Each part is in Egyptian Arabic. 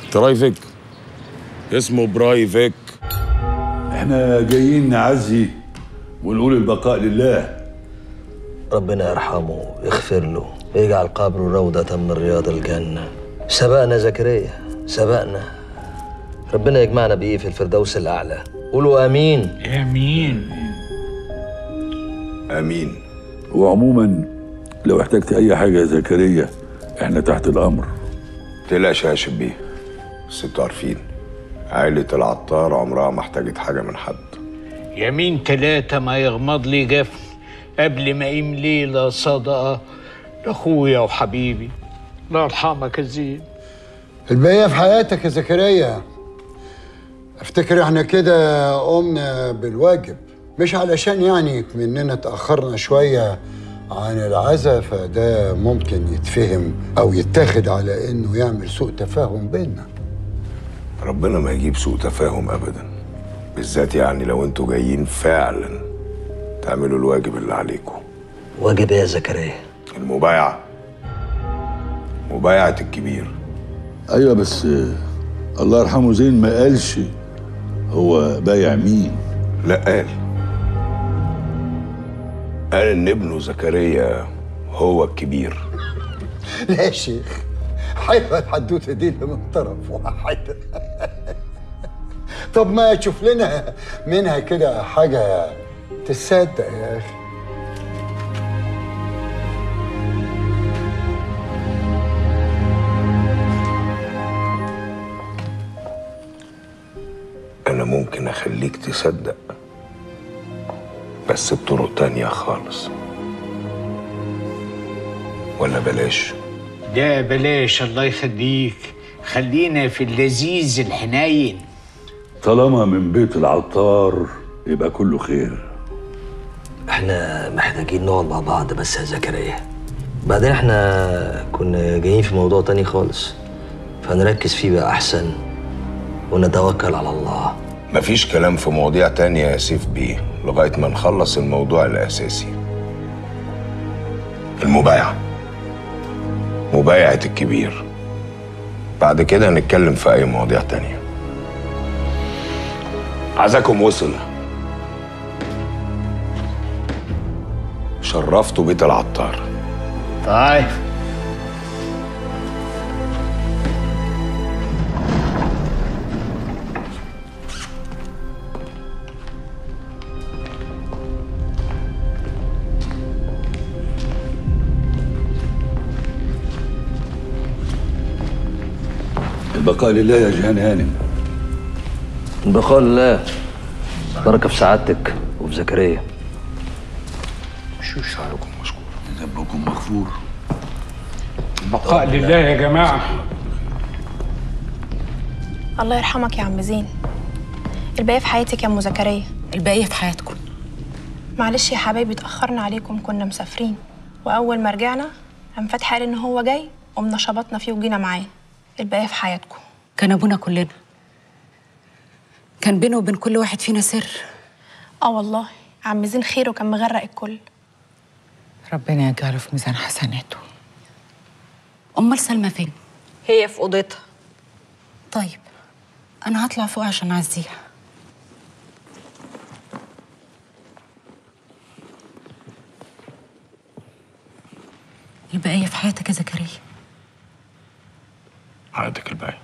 ترايفك اسمه برايفك احنا جايين نعزي ونقول البقاء لله ربنا يرحمه ويغفر له ويجعل قبره روضة من رياض الجنة سبقنا زكريا سبقنا ربنا يجمعنا بيه في الفردوس الأعلى قولوا آمين امين امين وعموما لو احتجت اي حاجه يا زكريا احنا تحت الامر تقلقش يا هاشم بيه بس انتوا عارفين عائلة العطار عمرها ما احتاجت حاجة من حد يمين تلاتة ما يغمض لي جفن قبل ما يقيم ليلة صدقة لأخويا وحبيبي الله يرحمك يا زين البقية في حياتك يا زكريا افتكر احنا كده قمنا بالواجب مش علشان يعني مننا اتأخرنا شوية عن العزا فده ممكن يتفهم أو يتاخد على إنه يعمل سوء تفاهم بيننا ربنا ما يجيب سوء تفاهم ابدا بالذات يعني لو انتوا جايين فعلا تعملوا الواجب اللي عليكم واجب إيه يا زكريا المبايعة مبايعة الكبير ايوه بس آه، الله يرحمه زين ما قالش هو بايع مين لا قال قال ان ابنه زكريا هو الكبير لا يا شيخ حلوة الحدوتة دي اللي من طرف واحد طب ما تشوف لنا منها كده حاجة تصدق يا أخي انا ممكن اخليك تصدق بس بطرق تانية خالص ولا بلاش لا بلاش الله يخليك خلينا في اللذيذ الحنين طالما من بيت العطار يبقى كله خير احنا محتاجين نقعد مع بعض بس يا زكريا بعدين احنا كنا جايين في موضوع تاني خالص فنركز فيه بقى أحسن ونتوكل على الله مفيش كلام في مواضيع تانية يا سيف بيه لغاية ما نخلص الموضوع الأساسي المبايعة مبايعة الكبير بعد كده نتكلم في أي مواضيع تانية عزاكم وصل شرفتوا بيت العطار طيب البقاء لله يا جيهان هانم البقاء لله بركة في سعادتك وفي زكريا شو شعركم مشكور ذنبكم مغفور بقاء لله يا جماعة الله يرحمك يا عم زين الباقي في حياتك يا ام زكريا الباقية في حياتكم معلش يا حبايبي اتاخرنا عليكم كنا مسافرين واول ما رجعنا قام فتحي قال ان هو جاي قمنا شبطنا فيه وجينا معاه الباقي في حياتكم كان أبونا كلنا كان بينه وبين كل واحد فينا سر اه والله عم زين خيره كان مغرق الكل ربنا يجعله في ميزان حسناته أمال سلمى فين؟ هي في اوضتها طيب أنا هطلع فوق عشان أعزيها البقية في حياتك يا زكريا حياتك الباقي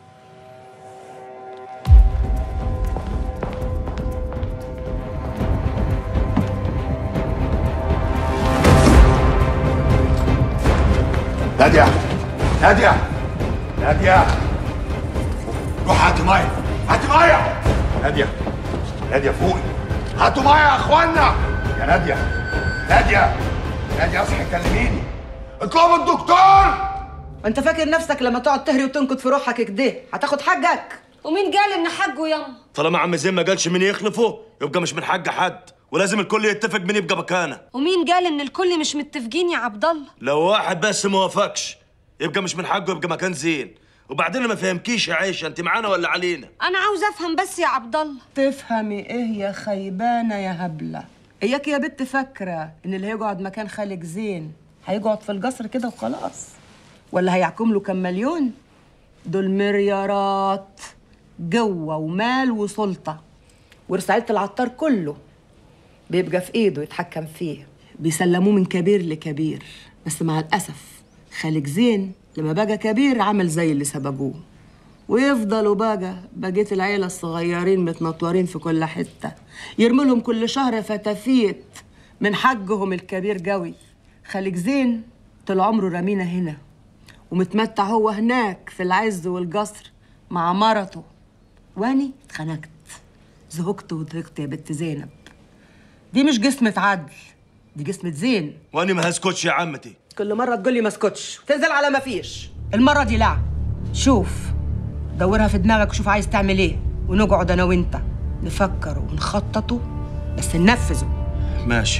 نادية نادية نادية روح هاتي مية هاتي مية نادية نادية فوقي هاتوا مية يا اخوانا يا نادية نادية نادية اصحي كلميني اطلبوا الدكتور انت فاكر نفسك لما تقعد تهري وتنكد في روحك كده هتاخد حقك ومين قال ان حقه ياما طالما عم زين ما قالش مين يخلفه يبقى مش من حق حد ولازم الكل يتفق مين يبقى مكانه ومين قال ان الكل مش متفقين يا عبد الله لو واحد بس ما وافقش يبقى مش من حقه يبقى مكان زين وبعدين أنا ما فهمكيش يا عيشه انت معانا ولا علينا انا عاوز افهم بس يا عبد الله تفهمي ايه يا خيبانه يا هبله اياك يا بنت فاكره ان اللي هيقعد مكان خالك زين هيقعد في القصر كده وخلاص ولا هيحكم له كم مليون دول مليارات جوه ومال وسلطة ورسالة العطار كله بيبقى في ايده يتحكم فيه بيسلموه من كبير لكبير بس مع الأسف خالد زين لما بقى كبير عمل زي اللي سبقوه ويفضلوا بقى بقية العيلة الصغيرين متنطورين في كل حتة يرموا لهم كل شهر فتافيت من حقهم الكبير قوي خالد زين طول عمره رمينا هنا ومتمتع هو هناك في العز والقصر مع مرته واني اتخنقت زهقت وضغطت يا بنت زينب دي مش جسمة عدل دي جسمة زين واني ما هسكتش يا عمتي كل مرة تقول لي ما اسكتش تنزل على ما فيش المرة دي لا شوف دورها في دماغك وشوف عايز تعمل ايه ونقعد انا وانت نفكر ونخططه بس ننفذه ماشي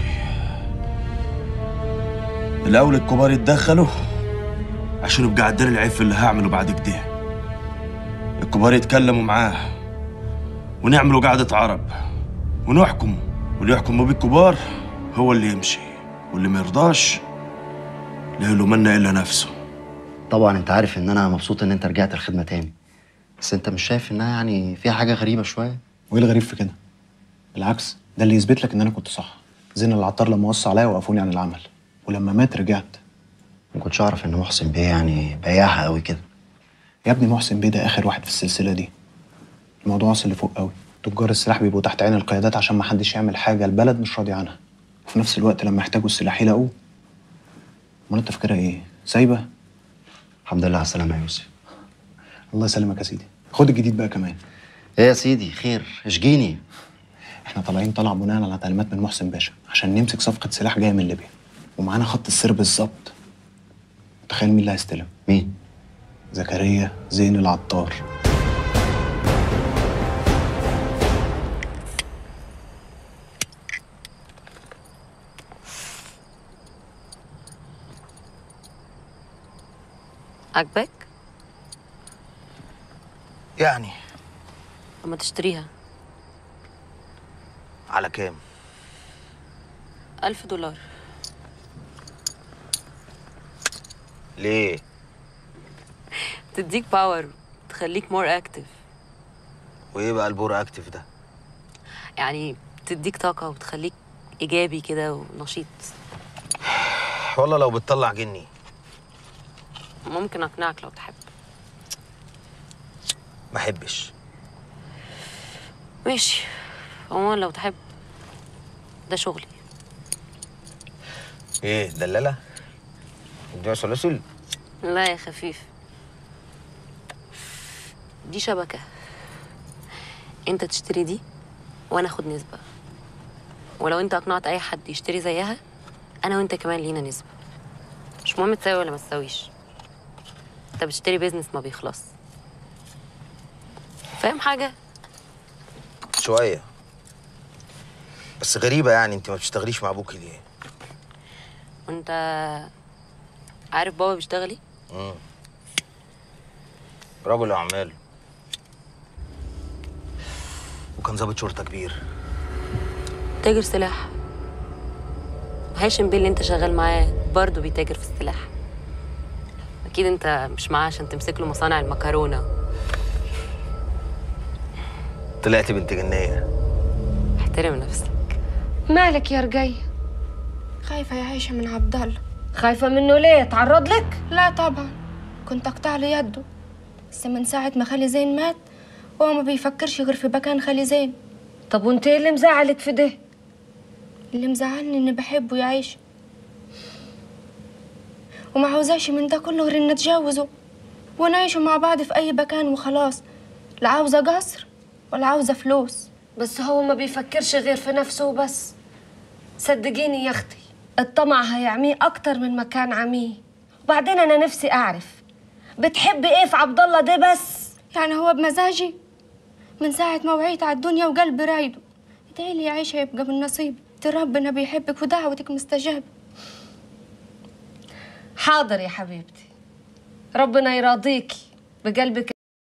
الاول الكبار يتدخلوا عشان يبقى عدال العيب في اللي هعمله بعد كده الكبار يتكلموا معاه ونعملوا قعدة عرب ونحكم واللي يحكم بالكبار هو اللي يمشي واللي ما يرضاش لا يلومنا الا نفسه طبعا انت عارف ان انا مبسوط ان انت رجعت الخدمه تاني بس انت مش شايف انها يعني فيها حاجه غريبه شويه وايه الغريب في كده؟ بالعكس ده اللي يثبت لك ان انا كنت صح زين العطار لما وصى عليا وقفوني عن العمل ولما مات رجعت ما كنتش اعرف ان محسن بيه يعني بياعها قوي كده يا ابني محسن بيه ده اخر واحد في السلسله دي الموضوع وصل لفوق قوي تجار السلاح بيبقوا تحت عين القيادات عشان ما حدش يعمل حاجه البلد مش راضي عنها وفي نفس الوقت لما يحتاجوا السلاح يلاقوه امال انت فاكرها ايه سايبه الحمد لله على السلامه يا يوسف الله يسلمك يا سيدي خد الجديد بقى كمان ايه يا سيدي خير اشجيني احنا طالعين طلع بناء على تعليمات من محسن باشا عشان نمسك صفقه سلاح جايه من ليبيا ومعانا خط السر بالظبط تخيل مين اللي هيستلم مين زكريا زين العطار عجبك؟ يعني لما تشتريها على كام ألف دولار ليه تديك باور تخليك مور اكتف وايه بقى البور اكتف ده يعني تديك طاقة وتخليك إيجابي كده ونشيط والله لو بتطلع جني ممكن أقنعك لو تحب ما احبش ماشي عموما لو تحب ده شغلي ايه دلالة دي سلاسل لا يا خفيف دي شبكة انت تشتري دي وانا اخد نسبة ولو انت اقنعت اي حد يشتري زيها انا وانت كمان لينا نسبة مش مهم تساوي ولا ما تساويش انت بتشتري بيزنس ما بيخلص فاهم حاجة؟ شوية بس غريبة يعني انت ما بتشتغليش مع ابوكي ليه وانت عارف بابا بيشتغل ايه؟ مم. رجل اعمال وكان ضابط شرطة كبير تاجر سلاح هاشم بيه اللي انت شغال معاه برضه بيتاجر في السلاح اكيد انت مش معاه عشان تمسك له مصانع المكرونه طلعت بنت جنية احترم نفسك مالك يا رجاي خايفة يا عايشة من عبد الله خايفة منه ليه اتعرض لك لا طبعا كنت اقطع له يده بس من ساعة ما خالي زين مات وهو ما بيفكرش غير في مكان خالي زين طب وانت ايه اللي مزعلك في ده اللي مزعلني اني بحبه يا عايشة وما عاوزاش من ده كله غير ان نتجوزه ونعيشوا مع بعض في اي مكان وخلاص لا عاوزة قصر ولا عاوزة فلوس بس هو ما بيفكرش غير في نفسه وبس صدقيني يا اختي الطمع هيعميه اكتر من مكان عميه وبعدين انا نفسي اعرف بتحبي ايه في عبد الله ده بس يعني هو بمزاجي من ساعة ما وعيت على الدنيا وقلبي رايده ادعيلي يا عيشة يبقى من نصيبي انت ربنا بيحبك ودعوتك مستجابة حاضر يا حبيبتي ربنا يراضيكي بقلبك